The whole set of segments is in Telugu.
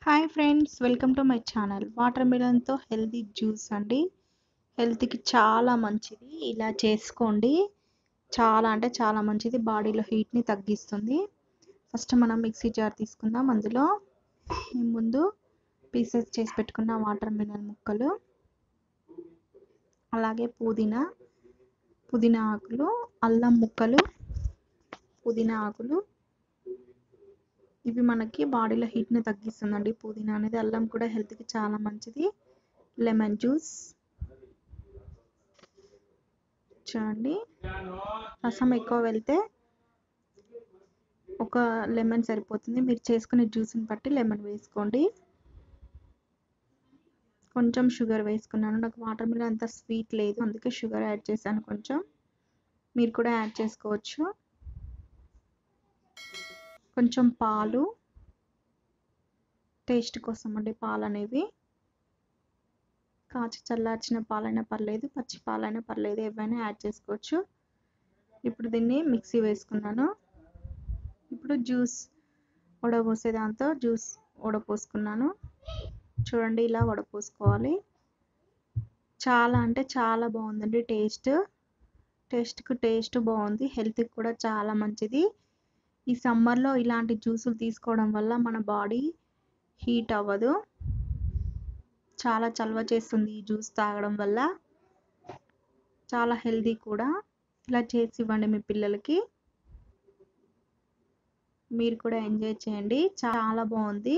hi friends welcome to my channel వాటర్ మిలన్తో హెల్తీ జ్యూస్ అండి హెల్త్కి చాలా మంచిది ఇలా చేసుకోండి చాలా అంటే చాలా మంచిది బాడీలో హీట్ని తగ్గిస్తుంది ఫస్ట్ మనం మిక్సీ జార్ తీసుకుందాం అందులో మేము ముందు పీసెస్ చేసి పెట్టుకున్న వాటర్ మిలన్ ముక్కలు అలాగే పుదీనా పుదీనా ఆకులు అల్లం ముక్కలు పుదీనా ఆకులు ఇవి మనకి బాడీలో హీట్ని తగ్గిస్తుందండి పుదీనా అనేది అల్లం కూడా హెల్త్కి చాలా మంచిది లెమన్ జ్యూస్ చూడండి రసం ఎక్కువ వెళ్తే ఒక లెమన్ సరిపోతుంది మీరు చేసుకునే జ్యూస్ని బట్టి లెమన్ వేసుకోండి కొంచెం షుగర్ వేసుకున్నాను నాకు వాటర్ మిలన్ అంత స్వీట్ లేదు అందుకే షుగర్ యాడ్ చేశాను కొంచెం మీరు కూడా యాడ్ చేసుకోవచ్చు కొంచెం పాలు టేస్ట్ కోసం అండి పాలు అనేవి కాచి చల్లార్చిన పాలైనా పర్లేదు పచ్చి పాలైనా పర్లేదు ఏవైనా యాడ్ చేసుకోవచ్చు ఇప్పుడు దీన్ని మిక్సీ వేసుకున్నాను ఇప్పుడు జ్యూస్ వడపోసే దాంతో జ్యూస్ వడపోసుకున్నాను చూడండి ఇలా వడపోసుకోవాలి చాలా అంటే చాలా బాగుందండి టేస్ట్ టేస్ట్కి టేస్ట్ బాగుంది హెల్త్కి కూడా చాలా మంచిది ఈ సమ్మర్లో ఇలాంటి జ్యూసులు తీసుకోవడం వల్ల మన బాడీ హీట్ అవ్వదు చాలా చలవ చేస్తుంది ఈ జ్యూస్ తాగడం వల్ల చాలా హెల్దీ కూడా ఇలా చేసి ఇవ్వండి మీ పిల్లలకి మీరు కూడా ఎంజాయ్ చేయండి చాలా బాగుంది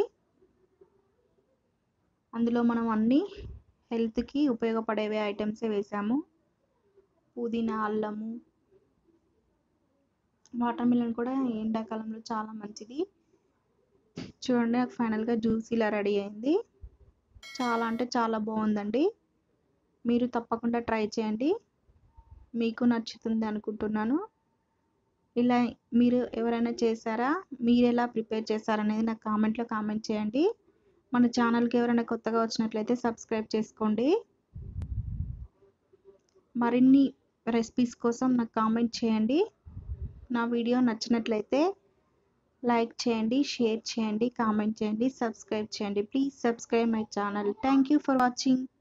అందులో మనం అన్ని హెల్త్కి ఉపయోగపడేవే ఐటమ్సే వేసాము పుదీనా అల్లము వాటర్ మిలన్ కూడా ఎండాకాలంలో చాలా మంచిది చూడండి నాకు ఫైనల్గా జ్యూస్ ఇలా రెడీ అయింది చాలా అంటే చాలా బాగుందండి మీరు తప్పకుండా ట్రై చేయండి మీకు నచ్చుతుంది అనుకుంటున్నాను ఇలా మీరు ఎవరైనా చేశారా మీరు ఎలా ప్రిపేర్ చేశారనేది నాకు కామెంట్లో కామెంట్ చేయండి మన ఛానల్కి ఎవరైనా కొత్తగా వచ్చినట్లయితే సబ్స్క్రైబ్ చేసుకోండి మరిన్ని రెసిపీస్ కోసం నాకు కామెంట్ చేయండి నా వీడియో నచ్చినట్లయితే లైక్ చేయండి షేర్ చేయండి కామెంట్ చేయండి సబ్స్క్రైబ్ చేయండి please subscribe my channel thank you for watching